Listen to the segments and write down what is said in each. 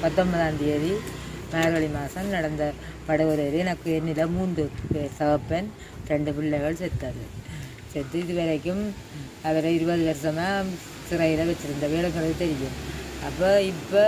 பத்தொன்பதாம் தேதி மார்கழி மாதம் நடந்த படுகொலையில் எனக்கு என்னிடம் மூன்று பேர் தகப்பன் ரெண்டு பிள்ளைகள் செத்தது செத்து இது வரைக்கும் அவரை இருபது வருஷமாக சிறையில் வச்சுருந்த வேலைங்களுக்கு தெரியும் அப்போ இப்போ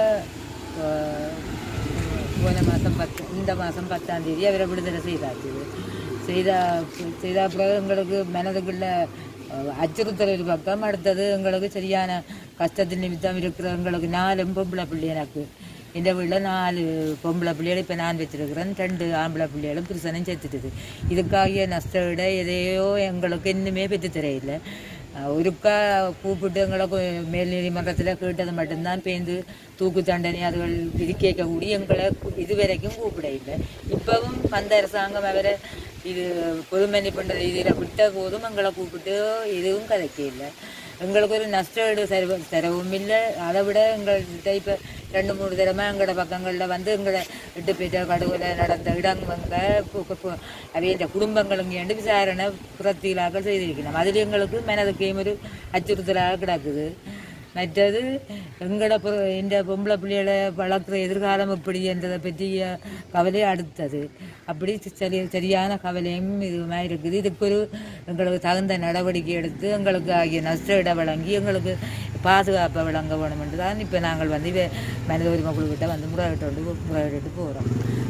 போன மாதம் பத்து இந்த மாதம் பத்தாம் தேதி அவரை விடுதலை செய்தாச்சு செய்த செய்த பிறகு எங்களுக்கு மனதுக்குள்ள அஹ், அச்சுறுத்தல் ஒரு பக்கம் அடுத்தது எங்களுக்கு சரியான கஷ்டத்தின் நிமித்தம் இருக்கிற எங்களுக்கு நாலு பொம்பளை பிள்ளை எனக்கு இந்த வீட்டில் நாலு பொம்பளை பிள்ளைகள் இப்போ நான் வச்சிருக்கிறேன் ரெண்டு ஆம்பளை பிள்ளைகளும் புருஷனும் சேர்த்துட்டுது இதுக்காகிய நஷ்ட விட எதையோ எங்களுக்கு இன்னுமே பெற்று தெரியல அஹ் ஒருக்கா கூப்பிட்டு எங்களை கு- மேல் நீதிமன்றத்தில் கேட்டது மட்டும்தான் பேந்து தூக்கு தண்டனை அதுகள் விதிக்க கூடி எங்களை கு- இதுவரைக்கும் கூப்பிட இல்லை இப்பவும் வந்த அரசாங்கம் அவரை இது பொது மன்னிப்புன்ற ரீதியில் விட்ட போதும் எங்களை கூப்பிட்டு எதுவும் கதைக்க இல்லை எங்களுக்கு ஒரு நஷ்ட ஈடு தரவு தரவும் இல்லை அதை விட எங்கள்கிட்ட இப்போ ரெண்டு மூணு தடவை எங்களோட பக்கங்களில் வந்து எங்களை எட்டு பேட்ட கடுவில் நடந்த இடங்க அவைய குடும்பங்களும் ஏண்டு விசாரணை புறத்தீலாக்கள் செய்திருக்கணும் அதில் எங்களுக்கு மனதுக்கையும் ஒரு அச்சுறுத்தலாக கிடக்குது மற்றது எங்களோட பொ- இந்த பொம்பளை பிள்ளைகளை வளர்க்குற எதிர்காலம் எப்படி என்றதை பற்றிய கவலை அடுத்தது அப்படி சரி சரியான கவலையும் இதுவுமா இருக்குது இதுக்கு ஒரு எங்களுக்கு தகுந்த நடவடிக்கை எடுத்து எங்களுக்கு ஆகிய நஷ்ட இட வழங்கி எங்களுக்கு பாதுகாப்பை வழங்க வேணும் என்று தான் இப்போ நாங்கள் வந்து இவ மனித உரிமை குழுக்கிட்ட வந்து முறையிட்டு முறையிட்டு போகிறோம்